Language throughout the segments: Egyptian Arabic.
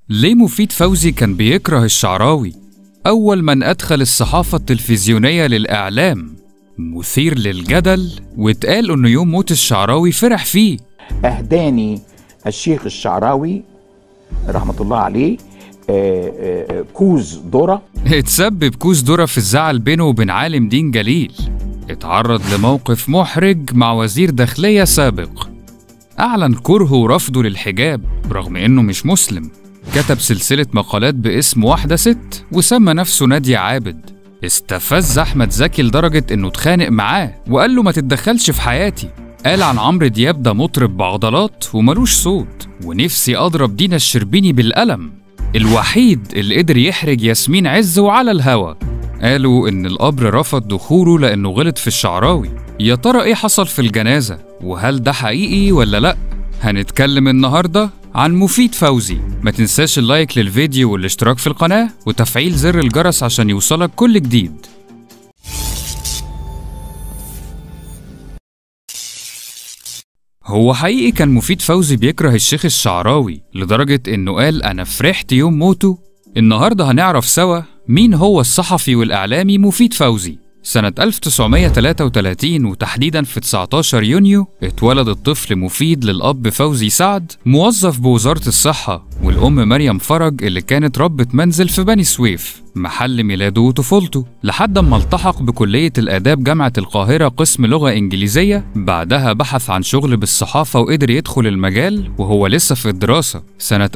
ليه مفيد فوزي كان بيكره الشعراوي أول من أدخل الصحافة التلفزيونية للإعلام مثير للجدل واتقال إنه يوم موت الشعراوي فرح فيه أهداني الشيخ الشعراوي رحمة الله عليه آه، آه، كوز ذرة اتسبب كوز ذرة في الزعل بينه وبين عالم دين جليل اتعرض لموقف محرج مع وزير داخلية سابق أعلن كرهه ورفضه للحجاب رغم إنه مش مسلم كتب سلسلة مقالات باسم واحدة ست وسمى نفسه نادية عابد استفز أحمد زكي لدرجة إنه اتخانق معاه وقال له ما تتدخلش في حياتي قال عن عمرو دياب ده مطرب بعضلات وملوش صوت ونفسي أضرب دينا الشربيني بالقلم الوحيد اللي قدر يحرج ياسمين عز وعلى الهوا قالوا إن القبر رفض دخوله لأنه غلط في الشعراوي يا ترى إيه حصل في الجنازة وهل ده حقيقي ولا لأ هنتكلم النهاردة عن مفيد فوزي ما تنساش اللايك للفيديو والاشتراك في القناة وتفعيل زر الجرس عشان يوصلك كل جديد هو حقيقي كان مفيد فوزي بيكره الشيخ الشعراوي لدرجة إنه قال أنا فرحت يوم موته النهاردة هنعرف سوا مين هو الصحفي والإعلامي مفيد فوزي سنة 1933 وتحديدا في 19 يونيو اتولد الطفل مفيد للأب فوزي سعد موظف بوزارة الصحة والأم مريم فرج اللي كانت ربة منزل في بني سويف محل ميلاده وطفولته لحد ما التحق بكلية الآداب جامعة القاهرة قسم لغة إنجليزية بعدها بحث عن شغل بالصحافة وقدر يدخل المجال وهو لسه في الدراسة سنة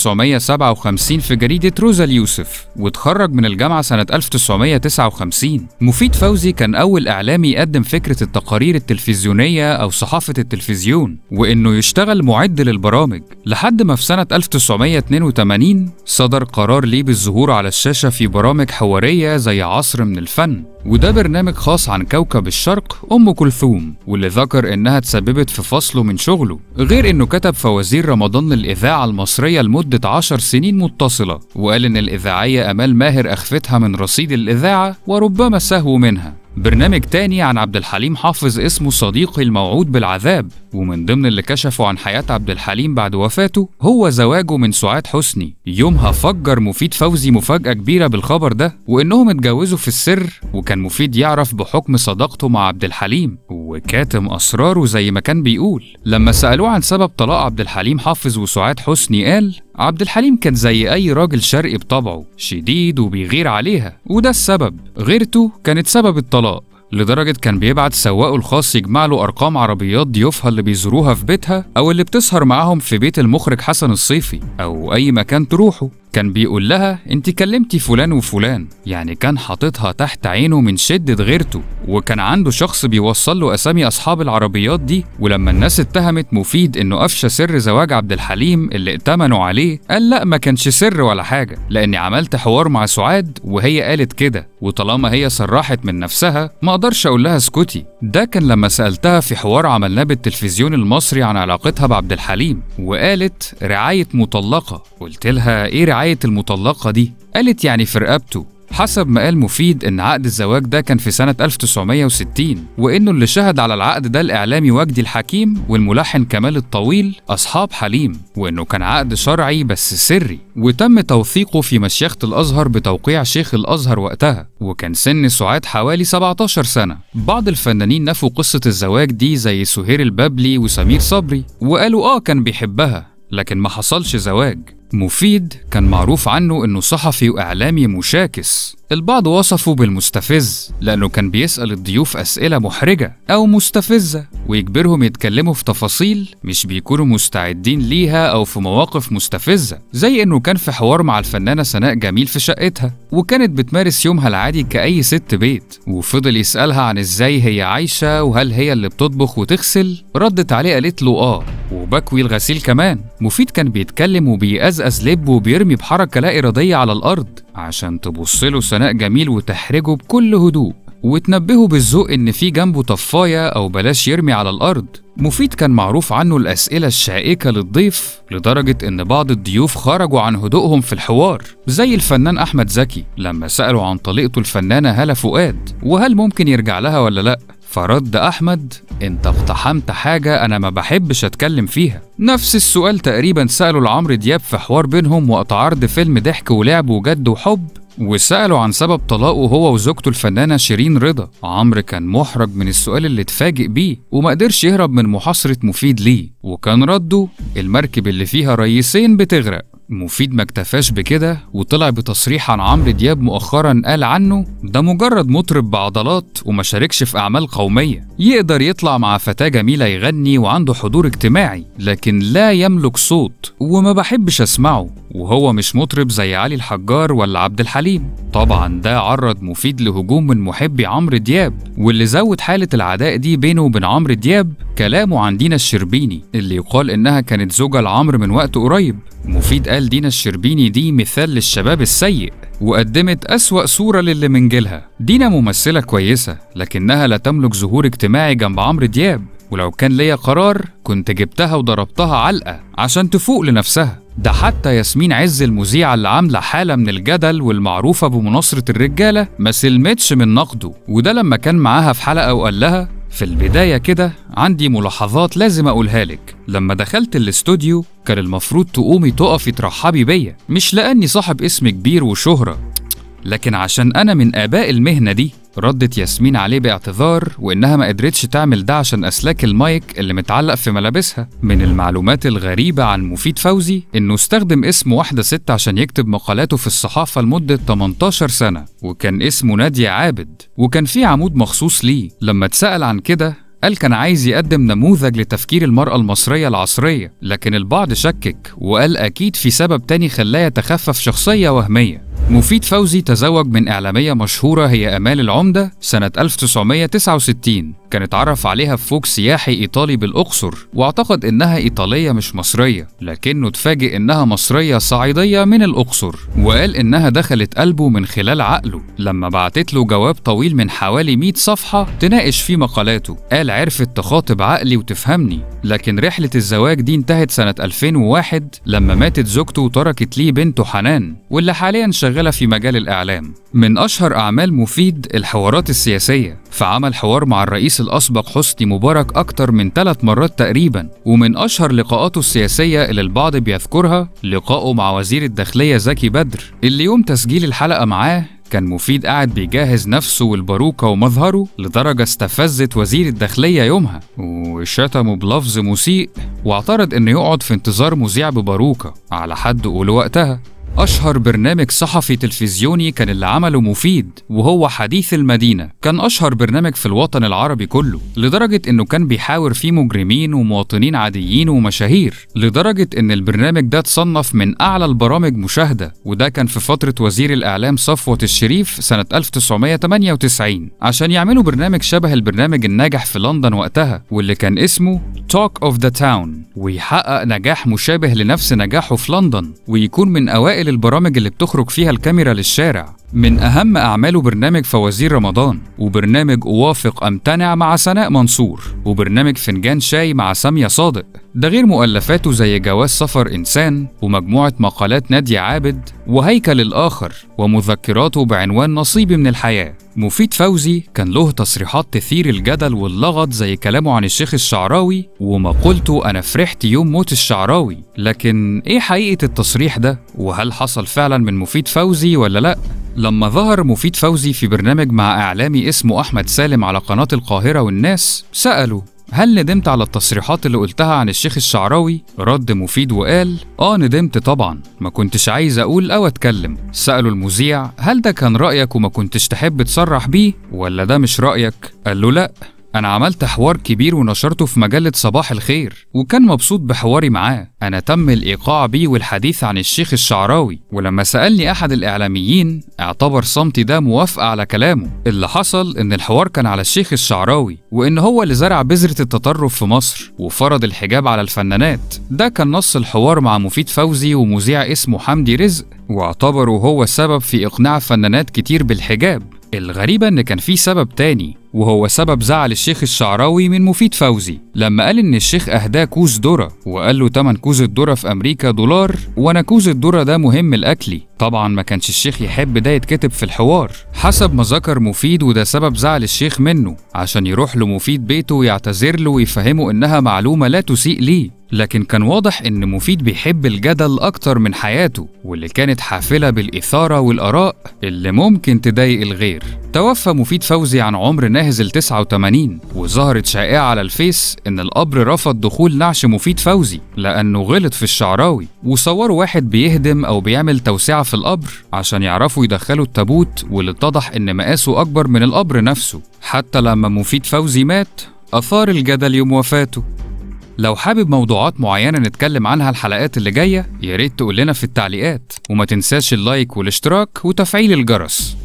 1957 في جريدة روزا اليوسف واتخرج من الجامعة سنة 1959 مفيد فوزي كان أول إعلامي يقدم فكرة التقارير التلفزيونية أو صحافة التلفزيون وإنه يشتغل معد للبرامج لحد ما في سنة 1982 صدر قرار ليه بالظهور على الشاشة في برامج حوارية زي عصر من الفن وده برنامج خاص عن كوكب الشرق أم كلثوم واللي ذكر إنها تسببت في فصله من شغله غير إنه كتب فوازير رمضان للإذاعة المصرية لمدة عشر سنين متصلة وقال إن الإذاعية أمال ماهر أخفتها من رصيد الإذاعة وربما سهو منها برنامج تاني عن عبد الحليم حافظ اسمه صديقي الموعود بالعذاب ومن ضمن اللي كشفوا عن حياة عبد الحليم بعد وفاته هو زواجه من سعاد حسني يومها فجر مفيد فوزي مفاجأة كبيرة بالخبر ده وإنهم اتجوزوا في السر وكان مفيد يعرف بحكم صداقته مع عبد الحليم وكاتم أسراره زي ما كان بيقول لما سألوه عن سبب طلاق عبد الحليم حافظ وسعاد حسني قال عبد الحليم كان زي أي راجل شرقي بطبعه شديد وبيغير عليها وده السبب غيرته كانت سبب الطلاق لدرجة كان بيبعت سواقه الخاص يجمع له أرقام عربيات ضيوفها اللي بيزوروها في بيتها أو اللي بتسهر معاهم في بيت المخرج حسن الصيفي أو أي مكان تروحوا كان بيقول لها انت كلمتي فلان وفلان يعني كان حاططها تحت عينه من شدة غيرته وكان عنده شخص بيوصل له اسامي اصحاب العربيات دي ولما الناس اتهمت مفيد انه افشى سر زواج عبد الحليم اللي ائتمنوا عليه قال لا ما كانش سر ولا حاجة لاني عملت حوار مع سعاد وهي قالت كده وطالما هي صرحت من نفسها ما اقدرش اقول لها اسكتي ده كان لما سألتها في حوار عملناه بالتلفزيون المصري عن علاقتها بعبد الحليم وقالت رعاية مطلقة قلت لها ايه رعاية المطلقة دي قالت يعني في رقبته حسب ما قال مفيد إن عقد الزواج ده كان في سنة 1960 وإنه اللي شهد على العقد ده الإعلامي وجدي الحكيم والملحن كمال الطويل أصحاب حليم وإنه كان عقد شرعي بس سري وتم توثيقه في مشيخة الأزهر بتوقيع شيخ الأزهر وقتها وكان سن سعاد حوالي 17 سنة بعض الفنانين نفوا قصة الزواج دي زي سهير البابلي وسمير صبري وقالوا آه كان بيحبها لكن ما حصلش زواج مفيد كان معروف عنه انه صحفي واعلامي مشاكس البعض وصفه بالمستفز لانه كان بيسال الضيوف اسئله محرجه او مستفزه ويجبرهم يتكلموا في تفاصيل مش بيكونوا مستعدين ليها او في مواقف مستفزه زي انه كان في حوار مع الفنانه سناء جميل في شقتها وكانت بتمارس يومها العادي كاي ست بيت وفضل يسالها عن ازاي هي عايشه وهل هي اللي بتطبخ وتغسل ردت عليه قالت له اه وبكوي الغسيل كمان مفيد كان بيتكلم وبيقزقز لب وبيرمي بحركه لا اراديه على الارض عشان تبص له سناء جميل وتحرجه بكل هدوء وتنبهه بالذوق إن في جنبه طفاية أو بلاش يرمي على الأرض مفيد كان معروف عنه الأسئلة الشائكة للضيف لدرجة إن بعض الضيوف خرجوا عن هدوءهم في الحوار زي الفنان أحمد زكي لما سألوا عن طليقته الفنانة هالة فؤاد وهل ممكن يرجع لها ولا لأ فرد أحمد أنت اقتحمت حاجة أنا ما بحبش أتكلم فيها نفس السؤال تقريبا سأله لعمرو دياب في حوار بينهم وقت عرض فيلم ضحك ولعب وجد وحب وسأله عن سبب طلاقه هو وزوجته الفنانة شيرين رضا عمرو كان محرج من السؤال اللي اتفاجئ بيه وما قدرش يهرب من محاصرة مفيد ليه وكان رده المركب اللي فيها رئيسين بتغرق مفيد ما اكتفاش بكده وطلع بتصريح عن عمرو دياب مؤخرا قال عنه ده مجرد مطرب بعضلات وما شاركش في اعمال قوميه يقدر يطلع مع فتاه جميله يغني وعنده حضور اجتماعي لكن لا يملك صوت وما بحبش اسمعه وهو مش مطرب زي علي الحجار ولا عبد الحليم طبعا ده عرض مفيد لهجوم من محبي عمرو دياب واللي زود حاله العداء دي بينه وبين عمرو دياب كلامه عن دينا الشربيني اللي يقال انها كانت زوجة لعمرو من وقت قريب مفيد قال دينا الشربيني دي مثال للشباب السيء وقدمت أسوأ صورة للي من جيلها دينا ممثلة كويسة لكنها لا تملك ظهور اجتماعي جنب عمرو دياب ولو كان ليا قرار كنت جبتها وضربتها علقة عشان تفوق لنفسها ده حتى ياسمين عز المذيعة اللي عاملة حالة من الجدل والمعروفة بمناصرة الرجالة ما سلمتش من نقده وده لما كان معاها في حلقة وقال لها في البداية كده عندي ملاحظات لازم أقولها لك لما دخلت الاستوديو كان المفروض تقومي تقفي ترحبي بيا مش لأني صاحب اسم كبير وشهرة لكن عشان أنا من آباء المهنة دي ردت ياسمين عليه باعتذار وإنها ما قدرتش تعمل ده عشان أسلاك المايك اللي متعلق في ملابسها من المعلومات الغريبة عن مفيد فوزي إنه استخدم اسم واحدة ست عشان يكتب مقالاته في الصحافة لمدة 18 سنة وكان اسمه نادية عابد وكان في عمود مخصوص ليه لما اتسأل عن كده قال كان عايز يقدم نموذج لتفكير المرأة المصرية العصرية لكن البعض شكك وقال أكيد في سبب تاني خلاه يتخفف شخصية وهمية مفيد فوزي تزوج من إعلامية مشهورة هي أمال العمدة سنة 1969 كان اتعرف عليها في فوق سياحي إيطالي بالأقصر واعتقد إنها إيطالية مش مصرية لكنه اتفاجئ إنها مصرية صعيدية من الأقصر وقال إنها دخلت قلبه من خلال عقله لما بعتت له جواب طويل من حوالي 100 صفحة تناقش فيه مقالاته قال عرفت تخاطب عقلي وتفهمني لكن رحلة الزواج دي انتهت سنة 2001 لما ماتت زوجته وتركت ليه بنته حنان واللي حاليا شغالة في مجال الإعلام من أشهر أعمال مفيد الحوارات السياسية فعمل حوار مع الرئيس الأسبق حسني مبارك أكتر من ثلاث مرات تقريبا ومن أشهر لقاءاته السياسية اللي البعض بيذكرها لقائه مع وزير الداخلية زكي بدر اللي يوم تسجيل الحلقة معاه كان مفيد قاعد بيجهز نفسه والباروكة ومظهره لدرجة استفزت وزير الداخلية يومها وشتمه بلفظ مسيء واعترض انه يقعد في انتظار مذيع بباروكة على حد قوله وقتها أشهر برنامج صحفي تلفزيوني كان اللي عمله مفيد وهو حديث المدينة كان أشهر برنامج في الوطن العربي كله لدرجة إنه كان بيحاور فيه مجرمين ومواطنين عاديين ومشاهير لدرجة إن البرنامج ده اتصنف من أعلى البرامج مشاهدة وده كان في فترة وزير الإعلام صفوة الشريف سنة 1998 عشان يعملوا برنامج شبه البرنامج الناجح في لندن وقتها واللي كان اسمه Talk of the Town ويحقق نجاح مشابه لنفس نجاحه في لندن ويكون من أوائل البرامج اللي بتخرج فيها الكاميرا للشارع من أهم أعماله برنامج فوازير رمضان وبرنامج أوافق أمتنع مع سناء منصور وبرنامج فنجان شاي مع سامية صادق ده غير مؤلفاته زي جواز سفر إنسان ومجموعة مقالات نادية عابد وهيكل الآخر ومذكراته بعنوان نصيبي من الحياة مفيد فوزي كان له تصريحات تثير الجدل واللغط زي كلامه عن الشيخ الشعراوي ومقولته أنا فرحت يوم موت الشعراوي لكن إيه حقيقة التصريح ده؟ وهل حصل فعلا من مفيد فوزي ولا لأ؟ لما ظهر مفيد فوزي في برنامج مع إعلامي اسمه أحمد سالم على قناة القاهرة والناس سألوا هل ندمت على التصريحات اللي قلتها عن الشيخ الشعراوي؟ رد مفيد وقال آه ندمت طبعا ما كنتش عايز أقول أو أتكلم سألوا المذيع هل ده كان رأيك وما كنتش تحب تصرح بيه ولا ده مش رأيك؟ قال له لأ أنا عملت حوار كبير ونشرته في مجلة صباح الخير وكان مبسوط بحواري معاه أنا تم الإيقاع بيه والحديث عن الشيخ الشعراوي ولما سألني أحد الإعلاميين اعتبر صمتي ده موافقة على كلامه اللي حصل إن الحوار كان على الشيخ الشعراوي وإن هو اللي زرع بذرة التطرف في مصر وفرض الحجاب على الفنانات ده كان نص الحوار مع مفيد فوزي ومذيع اسمه حمدي رزق واعتبره هو السبب في إقناع فنانات كتير بالحجاب الغريبة إن كان في سبب تاني وهو سبب زعل الشيخ الشعراوي من مفيد فوزي لما قال إن الشيخ أهداه كوز ذرة وقال له تمن كوز الذرة في أمريكا دولار وأنا كوز الذرة ده مهم لأكلي طبعا ما كانش الشيخ يحب ده يتكتب في الحوار حسب ما ذكر مفيد وده سبب زعل الشيخ منه عشان يروح له مفيد بيته ويعتذر له ويفهمه إنها معلومة لا تسيء ليه لكن كان واضح إن مفيد بيحب الجدل أكتر من حياته واللي كانت حافلة بالإثارة والآراء اللي ممكن تضايق الغير توفى مفيد فوزي عن عمر ناهز ال 89 وظهرت شائعة على الفيس إن القبر رفض دخول نعش مفيد فوزي لأنه غلط في الشعراوي وصوروا واحد بيهدم أو بيعمل توسعة في القبر عشان يعرفوا يدخلوا التابوت واللي اتضح إن مقاسه أكبر من القبر نفسه حتى لما مفيد فوزي مات أثار الجدل يوم وفاته لو حابب موضوعات معينة نتكلم عنها الحلقات اللي جاية يا ريت تقول لنا في التعليقات وما تنساش اللايك والاشتراك وتفعيل الجرس